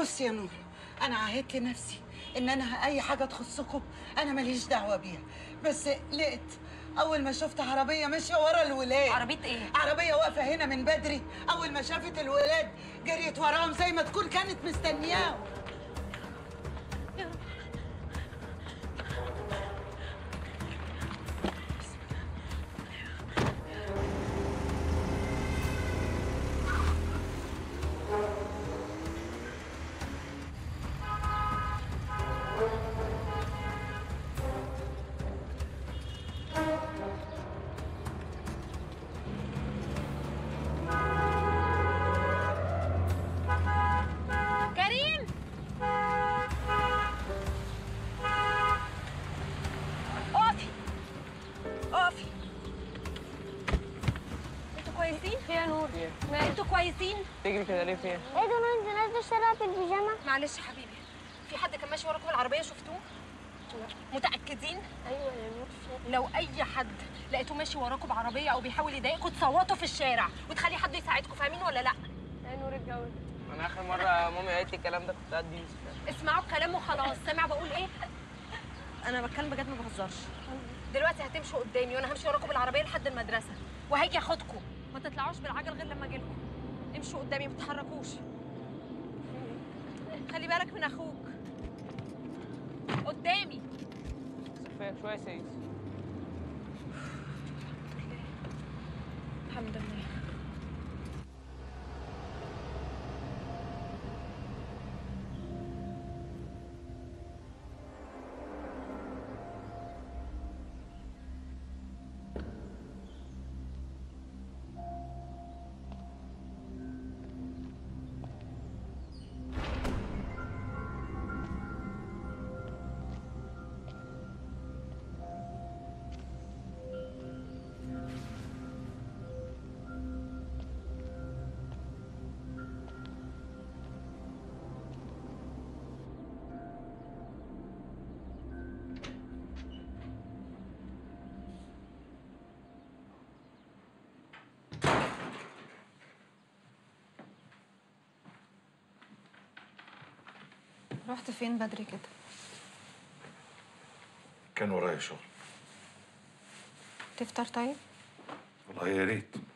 بص يا نور انا عهدت نفسي ان انا اي حاجه تخصكم انا ماليش دعوه بيها بس لقيت اول ما شفت عربيه ماشيه ورا الولاد عربية إيه؟ عربيه واقفه هنا من بدري اول ما شافت الولاد جريت وراهم زي ما تكون كانت مستنياهم كريم اقفي اقفي انتوا كويسين؟ يا نور ما انتوا كويسين؟ تجري كده ليه فين؟ ايه ده نور انت نازله الشارع في البيجامه معلش يا حبيبي في حد كان ماشي وراكم العربية شفتوه؟ متأكدين؟ ايوه يا نور لو أي حد لقيتوه ماشي وراكم بعربية أو بيحاول يضايقكم تصوتوا في الشارع وتخلي حد يساعدكم فاهمين ولا لأ؟ يا نور اتجوز انا اخر مره مامي قالت لي الكلام ده كنت قد يوسف اسمعوا الكلام وخلاص سامع بقول ايه؟ أنا بتكلم بجد ما بهزرش دلوقتي هتمشوا قدامي وأنا همشي وراكم بالعربية لحد المدرسة وهيجي ياخدكم ما تطلعوش بالعجل غير لما أجيلكم امشوا قدامي ما تتحركوش خلي بالك من أخوك قدامي صفيه شويه سيس الحمد لله رحت فين بدري كده؟ كان ورايا شغل تفطر طيب؟ والله يا ريت